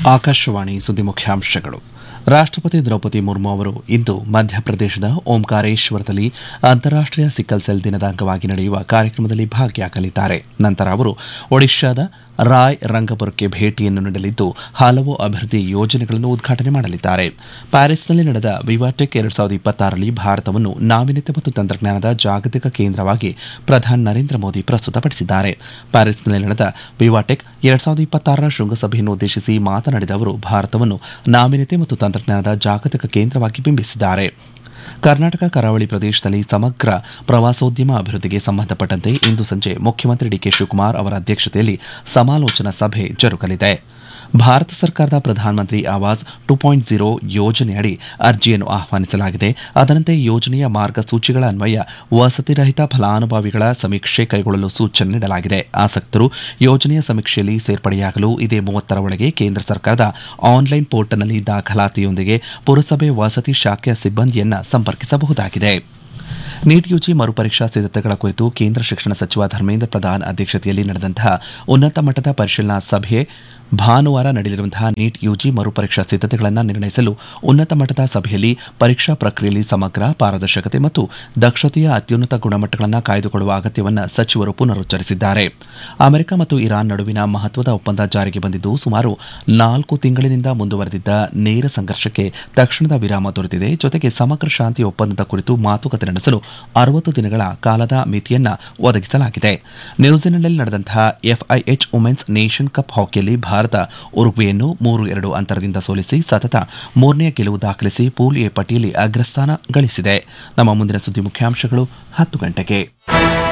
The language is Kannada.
ಆಕಾಶವಾಣಿ ಸುದ್ದಿ ಮುಖ್ಯಾಂಶಗಳು ರಾಷ್ಟ್ರಪತಿ ದ್ರೌಪದಿ ಮುರ್ಮು ಅವರು ಇಂದು ಮಧ್ಯಪ್ರದೇಶದ ಓಂಕಾರೇಶ್ವರದಲ್ಲಿ ಅಂತಾರಾಷ್ಟೀಯ ಸಿಕ್ಕಲ್ ಸೆಲ್ ದಿನದ ಅಂಗವಾಗಿ ನಡೆಯುವ ಕಾರ್ಯಕ್ರಮದಲ್ಲಿ ಭಾಗಿಯಾಗಲಿದ್ದಾರೆ ನಂತರ ಅವರು ಒಡಿಶಾದ ರಾಯ್ ರಂಗಪುರಕ್ಕೆ ಭೇಟಿಯನ್ನು ನೀಡಲಿದ್ದು ಹಲವು ಅಭಿವೃದ್ಧಿ ಯೋಜನೆಗಳನ್ನು ಉದ್ಘಾಟನೆ ಮಾಡಲಿದ್ದಾರೆ ಪ್ಯಾರಿಸ್ನಲ್ಲಿ ನಡೆದ ವಿವಾಟೆಕ್ ಎರಡ್ ಸಾವಿರದ ಇಪ್ಪತ್ತಾರರಲ್ಲಿ ಭಾರತವನ್ನು ನಾವೀನ್ಯತೆ ಮತ್ತು ತಂತ್ರಜ್ಞಾನದ ಜಾಗತಿಕ ಕೇಂದ್ರವಾಗಿ ಪ್ರಧಾನಿ ನರೇಂದ್ರ ಮೋದಿ ಪ್ರಸ್ತುತಪಡಿಸಿದ್ದಾರೆ ಪ್ಯಾರಿಸ್ನಲ್ಲಿ ನಡೆದ ವಿವಾಟೆಕ್ ಎರಡ್ ಸಾವಿರದ ಇಪ್ಪತ್ತಾರರ ಶೃಂಗಸಭೆಯನ್ನು ಉದ್ದೇಶಿಸಿ ಮಾತನಾಡಿದ ಅವರು ಭಾರತವನ್ನು ನಾವೀನ್ಯತೆ ಮತ್ತು ತಂತ್ರಜ್ಞಾನದ ಜಾಗತಿಕ ಕೇಂದ್ರವಾಗಿ ಬಿಂಬಿಸಿದ್ದಾರೆ ಕರ್ನಾಟಕ ಕರಾವಳಿ ಪ್ರದೇಶದಲ್ಲಿ ಸಮಗ್ರ ಪ್ರವಾಸೋದ್ಯಮ ಅಭಿವೃದ್ಧಿಗೆ ಸಂಬಂಧಪಟ್ಟಂತೆ ಇಂದು ಸಂಜೆ ಮುಖ್ಯಮಂತ್ರಿ ಡಿಕೆ ಶಿವಕುಮಾರ್ ಅವರ ಅಧ್ಯಕ್ಷತೆಯಲ್ಲಿ ಸಮಾಲೋಚನಾ ಸಭೆ ಜರುಗಲಿದೆ ಭಾರತ ಸರ್ಕಾರದ ಪ್ರಧಾನಮಂತ್ರಿ ಆವಾಸ್ ಟು ಪಾಯಿಂಟ್ ಜೀರೋ ಯೋಜನೆಯಡಿ ಅರ್ಜಿಯನ್ನು ಆಹ್ವಾನಿಸಲಾಗಿದೆ ಅದರಂತೆ ಯೋಜನೆಯ ಮಾರ್ಗಸೂಚಿಗಳ ಅನ್ವಯ ವಸತಿರಹಿತ ಫಲಾನುಭವಿಗಳ ಸಮೀಕ್ಷೆ ಕೈಗೊಳ್ಳಲು ಸೂಚನೆ ನೀಡಲಾಗಿದೆ ಆಸಕ್ತರು ಯೋಜನೆಯ ಸಮೀಕ್ಷೆಯಲ್ಲಿ ಸೇರ್ಪಡೆಯಾಗಲು ಇದೇ ಮೂವತ್ತರ ಒಳಗೆ ಕೇಂದ್ರ ಸರ್ಕಾರದ ಆನ್ಲೈನ್ ಪೋರ್ಟಲ್ನಲ್ಲಿ ದಾಖಲಾತಿಯೊಂದಿಗೆ ಪುರಸಭೆ ವಸತಿ ಶಾಖೆಯ ಸಿಬ್ಬಂದಿಯನ್ನ ಸಂಪರ್ಕಿಸಬಹುದಾಗಿದೆ ನೀಟ್ ಯುಜಿ ಮರುಪರೀಕ್ಷಾ ಸಿದ್ಧತೆಗಳ ಕುರಿತು ಕೇಂದ್ರ ಶಿಕ್ಷಣ ಸಚಿವ ಧರ್ಮೇಂದ್ರ ಪ್ರಧಾನ್ ಅಧ್ಯಕ್ಷತೆಯಲ್ಲಿ ನಡೆದಂತಹ ಉನ್ನತ ಮಟ್ಟದ ಪರಿಶೀಲನಾ ಸಭೆ ಭಾನುವಾರ ನಡೆಯಲಿರುವಂತಹ ನೀಟ್ ಯುಜಿ ಮರುಪರೀಕ್ಷಾ ಸಿದ್ಧತೆಗಳನ್ನು ನಿರ್ಣಯಿಸಲು ಉನ್ನತ ಮಟ್ಟದ ಸಭೆಯಲ್ಲಿ ಪರೀಕ್ಷಾ ಪ್ರಕ್ರಿಯೆಯಲ್ಲಿ ಸಮಗ್ರ ಪಾರದರ್ಶಕತೆ ಮತ್ತು ದಕ್ಷತೆಯ ಅತ್ಯುನ್ನತ ಗುಣಮಟ್ಟಗಳನ್ನು ಕಾಯ್ದುಕೊಳ್ಳುವ ಅಗತ್ಯವನ್ನು ಸಚಿವರು ಪುನರುಚ್ಚರಿಸಿದ್ದಾರೆ ಅಮೆರಿಕ ಮತ್ತು ಇರಾನ್ ನಡುವಿನ ಮಹತ್ವದ ಒಪ್ಪಂದ ಜಾರಿಗೆ ಬಂದಿದ್ದು ಸುಮಾರು ನಾಲ್ಕು ತಿಂಗಳಿನಿಂದ ಮುಂದುವರೆದಿದ್ದ ನೇರ ಸಂಘರ್ಷಕ್ಕೆ ತಕ್ಷಣದ ವಿರಾಮ ದೊರೆತಿದೆ ಜೊತೆಗೆ ಸಮಗ್ರ ಶಾಂತಿ ಒಪ್ಪಂದದ ಕುರಿತು ಮಾತುಕತೆ ನಡೆಸಲು ಅರವತ್ತು ದಿನಗಳ ಕಾಲದ ಮಿತಿಯನ್ನ ಒದಗಿಸಲಾಗಿದೆ ನ್ಯೂಜಿಲೆಂಡ್ನಲ್ಲಿ ನಡೆದಂತಹ ಎಫ್ಐಎಚ್ ವುಮೆನ್ಸ್ ನೇಷನ್ ಕಪ್ ಹಾಕಿಯಲ್ಲಿ ಭಾರತ ಉರುಗ್ವೆಯನ್ನು ಮೂರು ಎರಡು ಅಂತರದಿಂದ ಸೋಲಿಸಿ ಸತತ ಮೂರನೆಯ ಗೆಲುವು ದಾಖಲಿಸಿ ಪೂಲ್ ಎ ಪಟ್ಟಿಯಲ್ಲಿ ಅಗ್ರಸ್ಥಾನ ಗಳಿಸಿದೆ ನಮ್ಮ ಮುಂದಿನ ಸುದ್ದಿ ಮುಖ್ಯಾಂಶಗಳು ಹತ್ತು ಗಂಟೆಗೆ